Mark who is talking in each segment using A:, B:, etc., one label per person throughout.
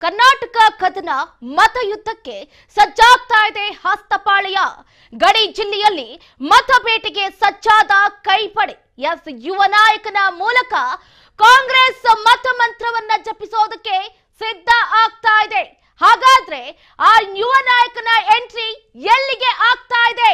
A: ಕರ್ನಾಟಕ ಕದನ ಮತಯುದ್ಧಕ್ಕೆ ಸಜ್ಜಾಗ್ತಾ ಇದೆ ಹಸ್ತಪಾಳೆಯ ಗಡಿ ಜಿಲ್ಲೆಯಲ್ಲಿ ಮತಬೇಟೆಗೆ ಸಜ್ಜಾದ ಕೈಪಡೆ ಎಸ್ ಯುವ ನಾಯಕನ ಮೂಲಕ ಕಾಂಗ್ರೆಸ್ ಮತ ಮಂತ್ರವನ್ನ ಜಪಿಸೋದಕ್ಕೆ ಸಿದ್ಧ ಆಗ್ತಾ ಇದೆ ಹಾಗಾದ್ರೆ ಆ ಯುವ ನಾಯಕನ ಎಂಟ್ರಿ ಎಲ್ಲಿಗೆ ಆಗ್ತಾ ಇದೆ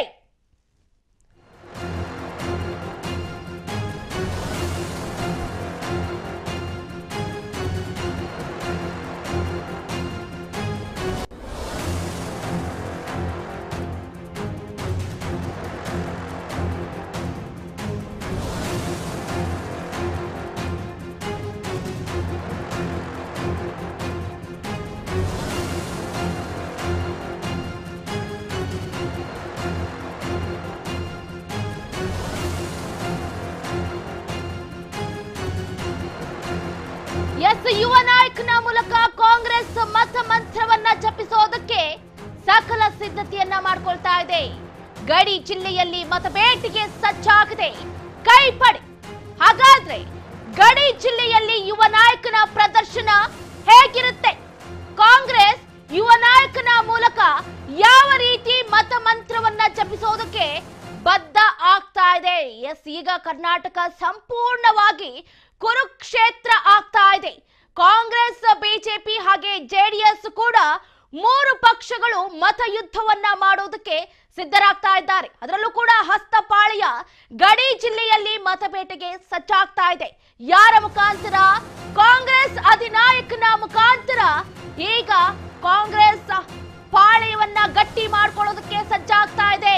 A: ಎಸ್ ಯುವ ನಾಯಕನ ಮೂಲಕ ಕಾಂಗ್ರೆಸ್ ಮತ ಮಂತ್ರವನ್ನ ಜಪಿಸೋದಕ್ಕೆ ಸಕಲ ಸಿದ್ಧತೆಯನ್ನ ಮಾಡ್ಕೊಳ್ತಾ ಇದೆ ಗಡಿ ಜಿಲ್ಲೆಯಲ್ಲಿ ಮತಬೇಟೆಗೆ ಸಜ್ಜಾಗಿದೆ ಕೈಪಡೆ ಹಾಗಾದ್ರೆ ಗಡಿ ಜಿಲ್ಲೆಯಲ್ಲಿ ಯುವ ನಾಯಕನ ಪ್ರದರ್ಶನ ಹೇಗಿರುತ್ತೆ ಕಾಂಗ್ರೆಸ್ ಯುವ ನಾಯಕನ ಮೂಲಕ ಯಾವ ರೀತಿ ಮತ ಮಂತ್ರವನ್ನ ಜಪಿಸೋದಕ್ಕೆ ಬದ್ಧ ಆಗ್ತಾ ಇದೆ ಎಸ್ ಈಗ ಕರ್ನಾಟಕ ಸಂಪೂರ್ಣವಾಗಿ ಕುರುಕ್ಷೇತ್ರ ಆಗ್ತಾ ಇದೆ ಕಾಂಗ್ರೆಸ್ ಬಿಜೆಪಿ ಹಾಗೆ ಜೆಡಿಎಸ್ ಕೂಡ ಮೂರು ಪಕ್ಷಗಳು ಮತಯುದ್ಧವನ್ನ ಮಾಡೋದಕ್ಕೆ ಸಿದ್ಧರಾಗ್ತಾ ಇದ್ದಾರೆ ಅದರಲ್ಲೂ ಕೂಡ ಹಸ್ತಪಾಳೆಯ ಗಡಿ ಜಿಲ್ಲೆಯಲ್ಲಿ ಮತಬೇಟೆಗೆ ಸಜ್ಜಾಗ್ತಾ ಇದೆ ಯಾರ ಮುಖಾಂತರ ಕಾಂಗ್ರೆಸ್ ಅಧಿನಾಯಕನ ಮುಖಾಂತರ ಈಗ ಕಾಂಗ್ರೆಸ್ ಪಾಳೆಯವನ್ನ ಗಟ್ಟಿ ಮಾಡ್ಕೊಳ್ಳೋದಕ್ಕೆ ಸಜ್ಜಾಗ್ತಾ ಇದೆ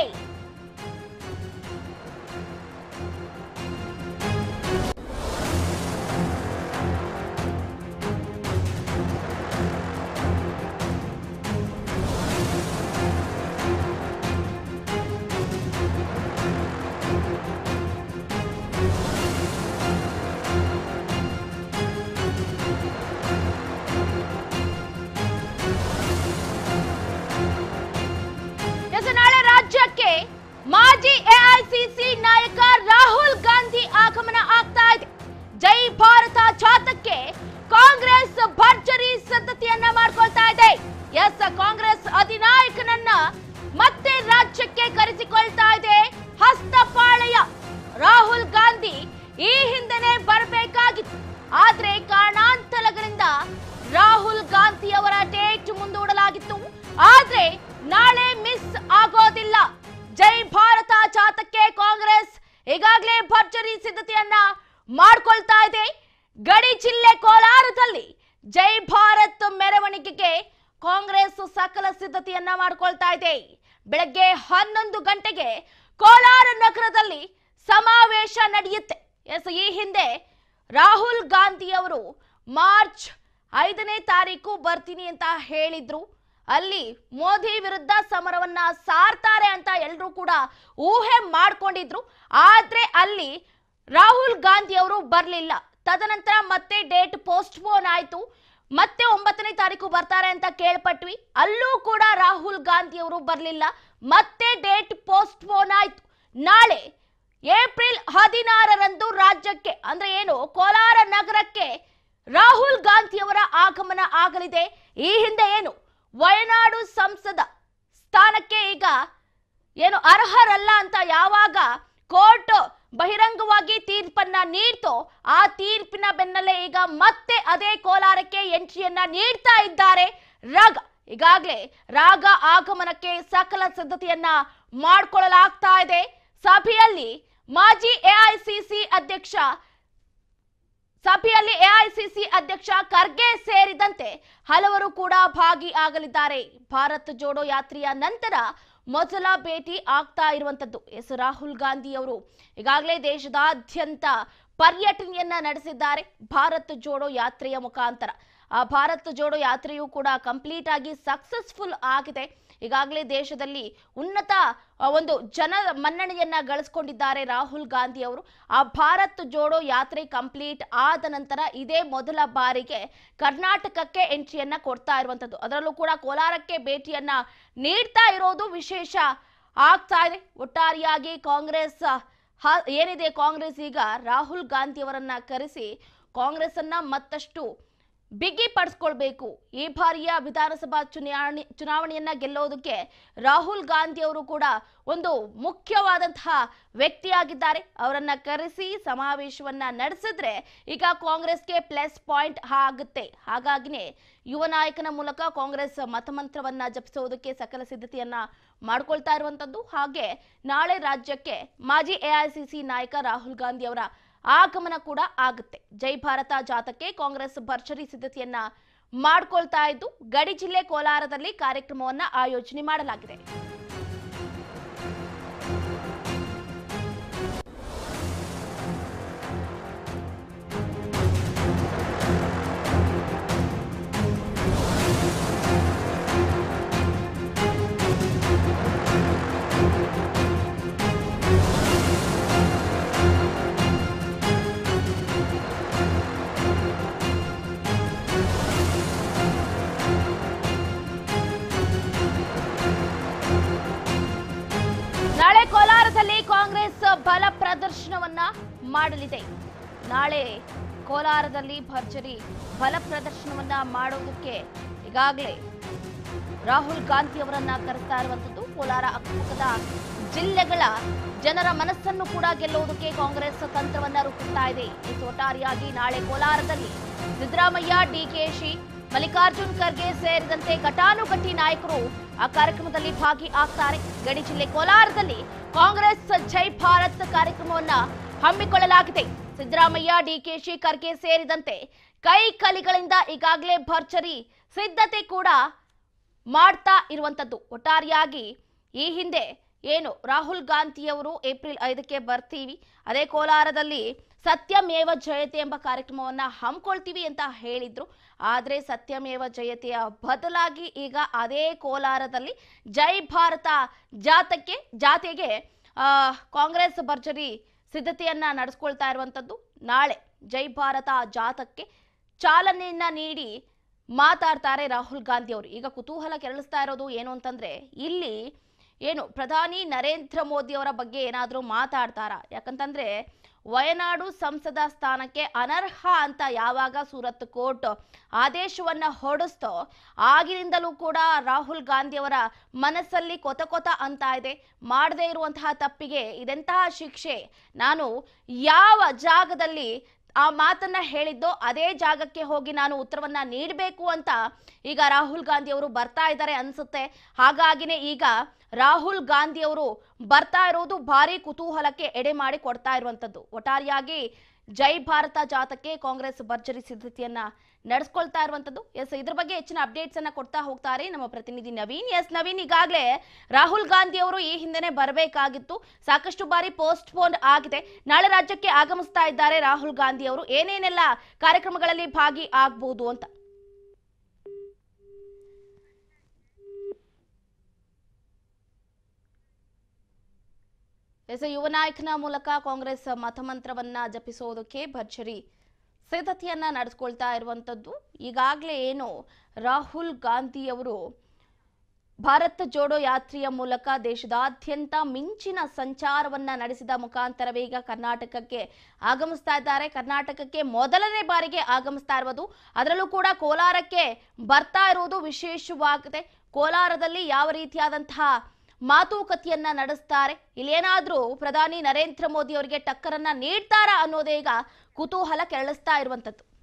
A: ಎಸ್ ನಾಳೆ ರಾಜ್ಯಕ್ಕೆ ಮಾಜಿ ಎಐಸಿಸಿ ನಾಯಕ ರಾಹುಲ್ ಗಾಂಧಿ ಆಗಮನ ಆಗ್ತಾ ಇದೆ ಜೈ ಭಾರತ ಜಾಥಾಕ್ಕೆ ಕಾಂಗ್ರೆಸ್ ಭರ್ಜರಿ ಸಿದ್ಧತೆಯನ್ನ ಮಾಡ್ಕೊಳ್ತಾ ಇದೆ ಎಸ್ ಕಾಂಗ್ರೆಸ್ ಅಧಿನಾಯಕನನ್ನ ಮತ್ತೆ ರಾಜ್ಯಕ್ಕೆ ಕರೆಸಿಕೊಳ್ತಾ ಇದೆ ಹಸ್ತಪಾಳೆಯ ರಾಹುಲ್ ಗಾಂಧಿ ಈ ಹಿಂದೆನೆ ಬರಬೇಕಾಗಿತ್ತು ಆದ್ರೆ ಕಾರಣಾಂತರಗಳಿಂದ ರಾಹುಲ್ ಗಾಂಧಿ ಅವರ ಡೇಟ್ ಮುಂದೂಡಲಾಗಿತ್ತು ಆದ್ರೆ ನಾಳೆ ಮಿಸ್ ಆಗೋದಿಲ್ಲ ಜೈ ಭಾರತ ಜಾಥಾಕ್ಕೆ ಕಾಂಗ್ರೆಸ್ ಈಗಾಗಲೇ ಭರ್ಜರಿ ಸಿದ್ಧತೆಯನ್ನ ಮಾಡ್ಕೊಳ್ತಾ ಇದೆ ಗಡಿ ಜಿಲ್ಲೆ ಕೋಲಾರದಲ್ಲಿ ಜೈ ಭಾರತ್ ಮೆರವಣಿಗೆಗೆ ಕಾಂಗ್ರೆಸ್ ಸಕಲ ಸಿದ್ಧತೆಯನ್ನ ಮಾಡ್ಕೊಳ್ತಾ ಇದೆ ಬೆಳಗ್ಗೆ ಹನ್ನೊಂದು ಗಂಟೆಗೆ ಕೋಲಾರ ನಗರದಲ್ಲಿ ಸಮಾವೇಶ ನಡೆಯುತ್ತೆ ಎಸ್ ಈ ಹಿಂದೆ ರಾಹುಲ್ ಗಾಂಧಿ ಅವರು ಮಾರ್ಚ್ ಐದನೇ ತಾರೀಕು ಬರ್ತೀನಿ ಅಂತ ಹೇಳಿದ್ರು ಅಲ್ಲಿ ಮೋದಿ ವಿರುದ್ಧ ಸಮರವನ್ನ ಸಾರ್ತಾರೆ ಅಂತ ಎಲ್ಲರೂ ಕೂಡ ಊಹೆ ಮಾಡ್ಕೊಂಡಿದ್ರು ಆದ್ರೆ ಅಲ್ಲಿ ರಾಹುಲ್ ಗಾಂಧಿ ಅವರು ಬರಲಿಲ್ಲ ತದನಂತರ ಮತ್ತೆ ಡೇಟ್ ಪೋಸ್ಟ್ಪೋನ್ ಆಯ್ತು ಮತ್ತೆ ಒಂಬತ್ತನೇ ತಾರೀಕು ಬರ್ತಾರೆ ಅಂತ ಕೇಳ್ಪಟ್ವಿ ಅಲ್ಲೂ ಕೂಡ ರಾಹುಲ್ ಗಾಂಧಿ ಅವರು ಬರಲಿಲ್ಲ ಮತ್ತೆ ಡೇಟ್ ಪೋಸ್ಟ್ಪೋನ್ ಆಯ್ತು ನಾಳೆ ಏಪ್ರಿಲ್ ಹದಿನಾರರಂದು ರಾಜ್ಯಕ್ಕೆ ಅಂದ್ರೆ ಏನು ಕೋಲಾರ ನಗರಕ್ಕೆ ರಾಹುಲ್ ಗಾಂಧಿ ಅವರ ಆಗಮನ ಆಗಲಿದೆ ಈ ಹಿಂದೆ ಏನು ವಯನಾಡು ಸಂಸದ ಸ್ಥಾನಕ್ಕೆ ಈಗ ಏನು ಅರ್ಹರಲ್ಲ ಅಂತ ಯಾವಾಗ ಕೋರ್ಟ್ ಬಹಿರಂಗವಾಗಿ ತೀರ್ಪನ್ನ ನೀಡ್ತೋ ಆ ತೀರ್ಪಿನ ಬೆನ್ನಲ್ಲೇ ಈಗ ಮತ್ತೆ ಅದೇ ಕೋಲಾರಕ್ಕೆ ಎಂಟ್ರಿಯನ್ನ ನೀಡ್ತಾ ಇದ್ದಾರೆ ರಾಗ ಈಗಾಗಲೇ ರಾಗ ಆಗಮನಕ್ಕೆ ಸಕಲ ಸಿದ್ಧತೆಯನ್ನ ಮಾಡಿಕೊಳ್ಳಲಾಗ್ತಾ ಇದೆ ಸಭೆಯಲ್ಲಿ ಮಾಜಿ ಎಐಸಿಸಿ ಅಧ್ಯಕ್ಷ ಸಭೆಯಲ್ಲಿ ಎಐಸಿಸಿ ಅಧ್ಯಕ್ಷ ಖರ್ಗೆ ಸೇರಿದಂತೆ ಹಲವರು ಕೂಡ ಭಾಗಿಯಾಗಲಿದ್ದಾರೆ ಭಾರತ್ ಜೋಡೋ ಯಾತ್ರೆಯ ನಂತರ ಮೊದಲ ಭೇಟಿ ಆಗ್ತಾ ಇರುವಂತದ್ದು ಎಸ್ ರಾಹುಲ್ ಗಾಂಧಿ ಅವರು ಈಗಾಗಲೇ ದೇಶದಾದ್ಯಂತ ಪರ್ಯಟನೆಯನ್ನ ನಡೆಸಿದ್ದಾರೆ ಭಾರತ್ ಜೋಡೋ ಯಾತ್ರೆಯ ಮುಖಾಂತರ ಆ ಭಾರತ್ ಜೋಡೋ ಯಾತ್ರೆಯು ಕೂಡ ಕಂಪ್ಲೀಟ್ ಆಗಿ ಸಕ್ಸಸ್ಫುಲ್ ಆಗಿದೆ ಈಗಾಗಲೇ ದೇಶದಲ್ಲಿ ಉನ್ನತ ಆ, ಒಂದು ಜನ ಮನ್ನಣೆಯನ್ನ ಗಳಿಸ್ಕೊಂಡಿದ್ದಾರೆ ರಾಹುಲ್ ಗಾಂಧಿ ಅವರು ಆ ಭಾರತ್ ಜೋಡೋ ಯಾತ್ರೆ ಕಂಪ್ಲೀಟ್ ಆದ ನಂತರ ಇದೇ ಮೊದಲ ಬಾರಿಗೆ ಕರ್ನಾಟಕಕ್ಕೆ ಎಂಟ್ರಿಯನ್ನ ಕೊಡ್ತಾ ಇರುವಂತದ್ದು ಅದರಲ್ಲೂ ಕೂಡ ಕೋಲಾರಕ್ಕೆ ಭೇಟಿಯನ್ನ ನೀಡ್ತಾ ಇರೋದು ವಿಶೇಷ ಆಗ್ತಾ ಇದೆ ಒಟ್ಟಾರೆಯಾಗಿ ಕಾಂಗ್ರೆಸ್ ಹ- ಏನಿದೆ ಕಾಂಗ್ರೆಸ್ ಈಗ ರಾಹುಲ್ ಗಾಂಧಿ ಅವರನ್ನ ಕರೆಸಿ ಕಾಂಗ್ರೆಸ್ ಅನ್ನ ಮತ್ತಷ್ಟು ಬಿಗಿ ಪಡಿಸ್ಕೊಳ್ಬೇಕು ಈ ಬಾರಿಯ ವಿಧಾನಸಭಾ ಚುನಾವಣೆ ಚುನಾವಣೆಯನ್ನ ಗೆಲ್ಲೋದಕ್ಕೆ ರಾಹುಲ್ ಗಾಂಧಿ ಅವರು ಕೂಡ ಒಂದು ಮುಖ್ಯವಾದಂತಹ ವ್ಯಕ್ತಿಯಾಗಿದ್ದಾರೆ ಅವರನ್ನ ಕರೆಸಿ ಸಮಾವೇಶವನ್ನ ನಡೆಸಿದ್ರೆ ಈಗ ಕಾಂಗ್ರೆಸ್ಗೆ ಪ್ಲಸ್ ಪಾಯಿಂಟ್ ಆಗುತ್ತೆ ಹಾಗಾಗಿನೇ ಯುವ ನಾಯಕನ ಮೂಲಕ ಕಾಂಗ್ರೆಸ್ ಮತಮಂತ್ರವನ್ನ ಜಪಿಸೋದಕ್ಕೆ ಸಕಲ ಸಿದ್ಧತೆಯನ್ನ ಮಾಡ್ಕೊಳ್ತಾ ಇರುವಂತದ್ದು ಹಾಗೆ ನಾಳೆ ರಾಜ್ಯಕ್ಕೆ ಮಾಜಿ ಎಐಸಿಸಿ ನಾಯಕ ರಾಹುಲ್ ಗಾಂಧಿ ಅವರ ಆಗಮನ ಕೂಡ ಆಗುತ್ತೆ ಜೈ ಭಾರತ ಜಾಥಾಕ್ಕೆ ಕಾಂಗ್ರೆಸ್ ಭರ್ಜರಿ ಸಿದ್ಧತೆಯನ್ನ ಮಾಡ್ಕೊಳ್ತಾ ಇದ್ದು ಗಡಿ ಜಿಲ್ಲೆ ಕೋಲಾರದಲ್ಲಿ ಕಾರ್ಯಕ್ರಮವನ್ನ ಆಯೋಜನೆ ಮಾಡಲಾಗಿದೆ ನಾಳೆ ಕೋಲಾರದಲ್ಲಿ ಕಾಂಗ್ರೆಸ್ ಬಲ ಪ್ರದರ್ಶನವನ್ನ ಮಾಡಲಿದೆ ನಾಳೆ ಕೋಲಾರದಲ್ಲಿ ಭರ್ಜರಿ ಬಲ ಪ್ರದರ್ಶನವನ್ನ ಮಾಡೋದಕ್ಕೆ ಈಗಾಗಲೇ ರಾಹುಲ್ ಗಾಂಧಿ ಅವರನ್ನ ಕರೆಸ್ತಾ ಇರುವಂತದ್ದು ಕೋಲಾರ ಅಕ್ಕಪಕ್ಕದ ಜಿಲ್ಲೆಗಳ ಜನರ ಮನಸ್ಸನ್ನು ಕೂಡ ಗೆಲ್ಲುವುದಕ್ಕೆ ಕಾಂಗ್ರೆಸ್ ತಂತ್ರವನ್ನ ರೂಪಿಸ್ತಾ ಇದೆ ಈ ಒಟ್ಟಾರೆಯಾಗಿ ನಾಳೆ ಕೋಲಾರದಲ್ಲಿ ಸಿದ್ದರಾಮಯ್ಯ ಡಿಕೆಶಿ ಮಲ್ಲಿಕಾರ್ಜುನ್ ಖರ್ಗೆ ಸೇರಿದಂತೆ ಘಟಾನುಘಟಿ ನಾಯಕರು ಆ ಕಾರ್ಯಕ್ರಮದಲ್ಲಿ ಭಾಗಿ ಆಗ್ತಾರೆ ಗಡಿ ಜಿಲ್ಲೆ ಕೋಲಾರದಲ್ಲಿ ಕಾಂಗ್ರೆಸ್ ಜೈ ಭಾರತ್ ಕಾರ್ಯಕ್ರಮವನ್ನ ಹಮ್ಮಿಕೊಳ್ಳಲಾಗಿದೆ ಸಿದ್ದರಾಮಯ್ಯ ಡಿಕೆಶಿ ಖರ್ಗೆ ಸೇರಿದಂತೆ ಕೈ ಕಲಿಗಳಿಂದ ಈಗಾಗಲೇ ಭರ್ಜರಿ ಸಿದ್ಧತೆ ಕೂಡ ಮಾಡ್ತಾ ಇರುವಂತದ್ದು ಒಟ್ಟಾರೆಯಾಗಿ ಈ ಹಿಂದೆ ಏನು ರಾಹುಲ್ ಗಾಂಧಿಯವರು ಏಪ್ರಿಲ್ ಐದಕ್ಕೆ ಬರ್ತೀವಿ ಅದೇ ಕೋಲಾರದಲ್ಲಿ ಸತ್ಯಮೇವ ಜಯತೆ ಎಂಬ ಕಾರ್ಯಕ್ರಮವನ್ನ ಹಮ್ಮಿಕೊಳ್ತೀವಿ ಅಂತ ಹೇಳಿದ್ರು ಆದ್ರೆ ಸತ್ಯಮೇವ ಜಯತೆಯ ಬದಲಾಗಿ ಈಗ ಅದೇ ಕೋಲಾರದಲ್ಲಿ ಜೈ ಭಾರತ ಜಾತಕ್ಕೆ ಜಾತೆಗೆ ಆ, ಕಾಂಗ್ರೆಸ್ ಭರ್ಜರಿ ಸಿದ್ಧತೆಯನ್ನ ನಡೆಸ್ಕೊಳ್ತಾ ಇರುವಂತದ್ದು ನಾಳೆ ಜೈ ಭಾರತ ಜಾಥಕ್ಕೆ ಚಾಲನೆಯನ್ನ ನೀಡಿ ಮಾತಾಡ್ತಾರೆ ರಾಹುಲ್ ಗಾಂಧಿ ಅವರು ಈಗ ಕುತೂಹಲ ಕೆರಳಿಸ್ತಾ ಇರೋದು ಏನು ಅಂತಂದ್ರೆ ಇಲ್ಲಿ ಏನು ಪ್ರಧಾನಿ ನರೇಂದ್ರ ಮೋದಿ ಅವರ ಬಗ್ಗೆ ಏನಾದರೂ ಮಾತಾಡ್ತಾರಾ ಯಾಕಂತಂದ್ರೆ ವಯನಾಡು ಸಂಸದ ಸ್ಥಾನಕ್ಕೆ ಅನರ್ಹ ಅಂತ ಯಾವಾಗ ಸೂರತ್ ಕೋರ್ಟ್ ಆದೇಶವನ್ನ ಹೊರಡಿಸ್ತೋ ಆಗಿನಿಂದಲೂ ಕೂಡ ರಾಹುಲ್ ಗಾಂಧಿ ಅವರ ಮನಸ್ಸಲ್ಲಿ ಕೊತ ಕೊತ ಅಂತ ಇದೆ ಮಾಡದೇ ಇರುವಂತಹ ತಪ್ಪಿಗೆ ಇದೆಂತಹ ಶಿಕ್ಷೆ ನಾನು ಯಾವ ಜಾಗದಲ್ಲಿ ಆ ಮಾತನ್ನ ಹೇಳಿದ್ದೋ ಅದೇ ಜಾಗಕ್ಕೆ ಹೋಗಿ ನಾನು ಉತ್ತರವನ್ನ ನೀಡಬೇಕು ಅಂತ ಈಗ ರಾಹುಲ್ ಗಾಂಧಿ ಅವರು ಬರ್ತಾ ಇದ್ದಾರೆ ಅನ್ಸುತ್ತೆ ಹಾಗಾಗಿನೇ ಈಗ ರಾಹುಲ್ ಗಾಂಧಿ ಅವರು ಬರ್ತಾ ಇರೋದು ಭಾರಿ ಕುತೂಹಲಕ್ಕೆ ಎಡೆ ಮಾಡಿ ಕೊಡ್ತಾ ಇರುವಂತದ್ದು ಒಟ್ಟಾರೆಯಾಗಿ ಜೈ ಭಾರತ ಜಾಥಕ್ಕೆ ಕಾಂಗ್ರೆಸ್ ಭರ್ಜರಿ ಸಿದ್ಧತೆಯನ್ನ ನಡೆಸ್ಕೊಳ್ತಾ ಇರುವಂತದ್ದು ಎಸ್ ಇದ್ರ ಬಗ್ಗೆ ಹೆಚ್ಚಿನ ಅಪ್ಡೇಟ್ಸ್ ಅನ್ನ ಕೊಡ್ತಾ ಹೋಗ್ತಾರೆ ನಮ್ಮ ಪ್ರತಿನಿಧಿ ನವೀನ್ ಎಸ್ ನವೀನ್ ಈಗಾಗಲೇ ರಾಹುಲ್ ಗಾಂಧಿ ಅವರು ಈ ಹಿಂದೆನೆ ಬರಬೇಕಾಗಿತ್ತು ಸಾಕಷ್ಟು ಬಾರಿ ಪೋಸ್ಟ್ ಪೋನ್ ಆಗಿದೆ ನಾಳೆ ರಾಜ್ಯಕ್ಕೆ ಆಗಮಿಸ್ತಾ ಇದ್ದಾರೆ ರಾಹುಲ್ ಗಾಂಧಿ ಅವರು ಏನೇನೆಲ್ಲ ಕಾರ್ಯಕ್ರಮಗಳಲ್ಲಿ ಭಾಗಿ ಆಗ್ಬಹುದು ಅಂತ ಎಸ್ ಯುವ ನಾಯಕನ ಮೂಲಕ ಕಾಂಗ್ರೆಸ್ ಮತಮಂತ್ರವನ್ನ ಜಪಿಸೋದಕ್ಕೆ ಭರ್ಜರಿ ಸಿದ್ಧತೆಯನ್ನ ನಡೆಸ್ಕೊಳ್ತಾ ಇರುವಂತದ್ದು ಈಗಾಗಲೇ ಏನು ರಾಹುಲ್ ಗಾಂಧಿ ಅವರು ಭಾರತ್ ಜೋಡೋ ಯಾತ್ರೆಯ ಮೂಲಕ ದೇಶದಾದ್ಯಂತ ಮಿಂಚಿನ ಸಂಚಾರವನ್ನ ನಡೆಸಿದ ಮುಖಾಂತರವೇ ಈಗ ಕರ್ನಾಟಕಕ್ಕೆ ಆಗಮಿಸ್ತಾ ಇದ್ದಾರೆ ಕರ್ನಾಟಕಕ್ಕೆ ಮೊದಲನೇ ಬಾರಿಗೆ ಆಗಮಿಸ್ತಾ ಇರುವುದು ಅದರಲ್ಲೂ ಕೂಡ ಕೋಲಾರಕ್ಕೆ ಬರ್ತಾ ಇರುವುದು ವಿಶೇಷವಾಗಿದೆ ಕೋಲಾರದಲ್ಲಿ ಯಾವ ರೀತಿಯಾದಂತಹ ಮಾತುಕತೆಯನ್ನ ನಡೆಸ್ತಾರೆ ಇಲ್ಲೇನಾದ್ರೂ ಪ್ರಧಾನಿ ನರೇಂದ್ರ ಮೋದಿ ಅವರಿಗೆ ಟಕ್ಕರನ್ನ ನೀಡ್ತಾರಾ ಅನ್ನೋದೇ ಈಗ ಕುತೂಹಲ ಕೆರಳಿಸ್ತಾ ಇರುವಂತದ್ದು